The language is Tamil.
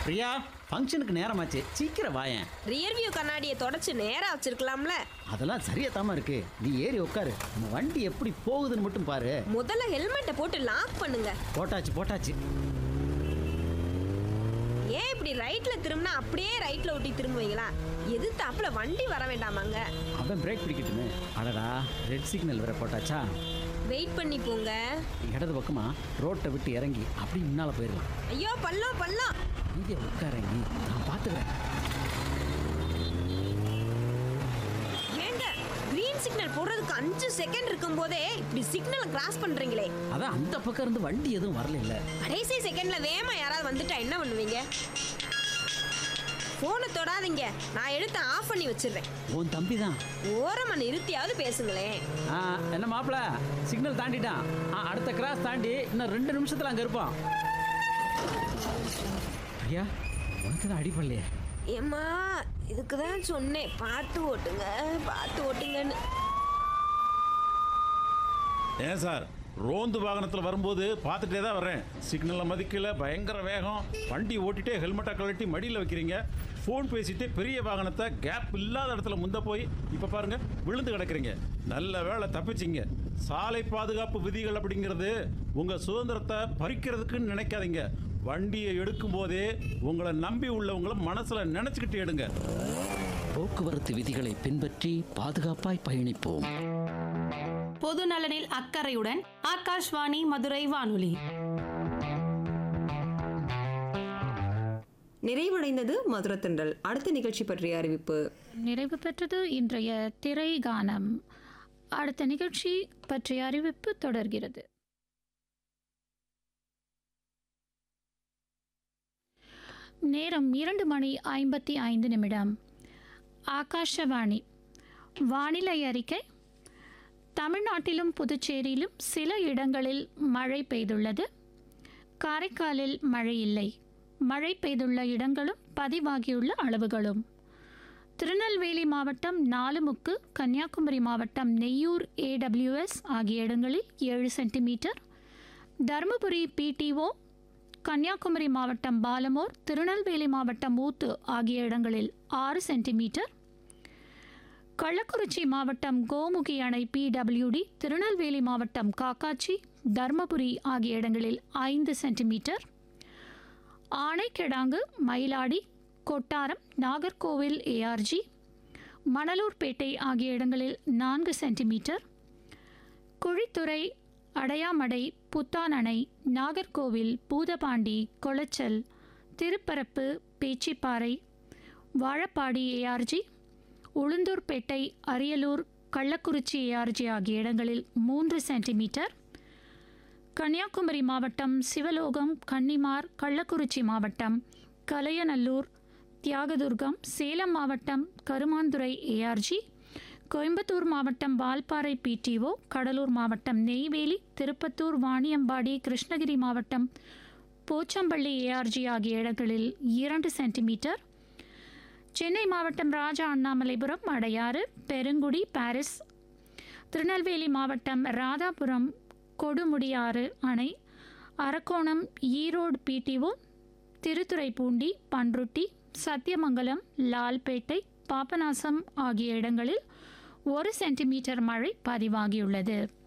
பிரியா ஃபங்க்ஷனுக்கு நேரமாச்சு சீக்கிரம் வாயேன் ரியர் வியூ கண்ணாடியை தொடச்சு நேரா வச்சிருக்கலாம்ல அதெல்லாம் சரியா இருக்கு நீ ஏறி உட்காரு நம்ம வண்டி எப்படி போகுதுன்னு மட்டும் பாரு முதல்ல ஹெல்மெட்டை போட்டு லாக் பண்ணுங்க போட்டாச்சு போட்டாச்சு ஏன் இப்படி ரைட்ல திரும்பினா அப்படியே ரைட்ல ஒட்டி திரும்புவீங்களா எது தாப்புல வண்டி வர வேண்டாமாங்க அவன் பிரேக் பிடிக்கட்டுமே அடடா ரெட் சிக்னல் வேற போட்டாச்சா வெயிட் பண்ணி போங்க இடது பக்கமா ரோட்டை விட்டு இறங்கி அப்படி முன்னால போயிடலாம் ஐயோ பள்ளம் பள்ளம் இங்கே உட்காரங்கி நான் பார்த்துக்கிறேன் ஏங்க கிரீன் சிக்னல் போடுறதுக்கு அஞ்சு செகண்ட் இருக்கும் போதே இப்படி சிக்னல் கிராஸ் பண்றீங்களே அதான் அந்த பக்கம் இருந்து வண்டி எதுவும் வரல இல்ல கடைசி செகண்ட்ல வேகமா யாராவது வந்துட்டா என்ன பண்ணுவீங்க போனை தொடாதீங்க நான் எடுத்து ஆஃப் பண்ணி வச்சிடுறேன் உன் தம்பி தான் ஓரமா நிறுத்தியாவது பேசுங்களேன் ஆ, என்ன மாப்பிள சிக்னல் தாண்டிட்டான் ஆ, அடுத்த கிராஸ் தாண்டி இன்னும் ரெண்டு நிமிஷத்துல அங்க இருப்பான் ஐயா உனக்கு தான் அடிப்படலையே ஏம்மா இதுக்கு தான் சொன்னேன் பார்த்து ஓட்டுங்க பார்த்து ஓட்டுங்கன்னு ஏன் சார் ரோந்து வாகனத்தில் வரும்போது பார்த்துட்டே தான் வர்றேன் சிக்னலை மதிக்கல பயங்கர வேகம் வண்டி ஓட்டிட்டே ஹெல்மெட்டை கழட்டி மடியில் வைக்கிறீங்க ஃபோன் பேசிட்டு பெரிய வாகனத்தை கேப் இல்லாத இடத்துல முந்த போய் இப்போ பாருங்க விழுந்து கிடக்குறீங்க நல்ல வேளை தப்பிச்சிங்க சாலை பாதுகாப்பு விதிகள் அப்படிங்கிறது உங்கள் சுதந்திரத்தை பறிக்கிறதுக்குன்னு நினைக்காதீங்க வண்டியை எடுக்கும் போதே உங்களை நம்பி உள்ளவங்களை மனசில் நினச்சிக்கிட்டு எடுங்க போக்குவரத்து விதிகளை பின்பற்றி பாதுகாப்பாய் பயணிப்போம் பொது நலனில் அக்கறையுடன் ஆகாஷ்வாணி மதுரை வானொலி நிறைவடைந்தது மதுரத்தண்டல் அடுத்த நிகழ்ச்சி பற்றிய அறிவிப்பு நிறைவு பெற்றது இன்றைய திரை கானம் அடுத்த நிகழ்ச்சி பற்றிய அறிவிப்பு தொடர்கிறது நேரம் இரண்டு மணி ஐம்பத்தி ஐந்து நிமிடம் ஆகாஷவாணி வானிலை அறிக்கை தமிழ்நாட்டிலும் புதுச்சேரியிலும் சில இடங்களில் மழை பெய்துள்ளது காரைக்காலில் மழை இல்லை மழை பெய்துள்ள இடங்களும் பதிவாகியுள்ள அளவுகளும் திருநெல்வேலி மாவட்டம் நாலுமுக்கு கன்னியாகுமரி மாவட்டம் நெய்யூர் ஏடபிள்யூஎஸ் ஆகிய இடங்களில் ஏழு சென்டிமீட்டர் தருமபுரி பிடிஓ கன்னியாகுமரி மாவட்டம் பாலமோர் திருநெல்வேலி மாவட்டம் ஊத்து ஆகிய இடங்களில் ஆறு சென்டிமீட்டர் கள்ளக்குறிச்சி மாவட்டம் கோமுகி அணை பிடபிள்யூடி திருநெல்வேலி மாவட்டம் காக்காச்சி தர்மபுரி ஆகிய இடங்களில் ஐந்து சென்டிமீட்டர் ஆனைக்கிடாங்கு மயிலாடி கொட்டாரம் நாகர்கோவில் ஏஆர்ஜி மணலூர்பேட்டை ஆகிய இடங்களில் நான்கு சென்டிமீட்டர் குழித்துறை அடையாமடை புத்தான் அணை நாகர்கோவில் பூதபாண்டி கொளச்சல் திருப்பரப்பு பேச்சிப்பாறை வாழப்பாடி ஏஆர்ஜி உளுந்தூர்பேட்டை அரியலூர் கள்ளக்குறிச்சி ஏஆர்ஜி ஆகிய இடங்களில் மூன்று சென்டிமீட்டர் கன்னியாகுமரி மாவட்டம் சிவலோகம் கன்னிமார் கள்ளக்குறிச்சி மாவட்டம் கலையநல்லூர் தியாகதுர்கம் சேலம் மாவட்டம் கருமாந்துறை ஏஆர்ஜி கோயம்புத்தூர் மாவட்டம் வால்பாறை பிடிஓ கடலூர் மாவட்டம் நெய்வேலி திருப்பத்தூர் வாணியம்பாடி கிருஷ்ணகிரி மாவட்டம் போச்சம்பள்ளி ஏஆர்ஜி ஆகிய இடங்களில் இரண்டு சென்டிமீட்டர் சென்னை மாவட்டம் ராஜா அண்ணாமலைபுரம் அடையாறு பெருங்குடி பாரிஸ் திருநெல்வேலி மாவட்டம் ராதாபுரம் கொடுமுடியாறு அணை அரக்கோணம் ஈரோடு பிடிஓ திருத்துறைப்பூண்டி பன்ருட்டி சத்தியமங்கலம் லால்பேட்டை பாபநாசம் ஆகிய இடங்களில் ஒரு சென்டிமீட்டர் மழை பதிவாகியுள்ளது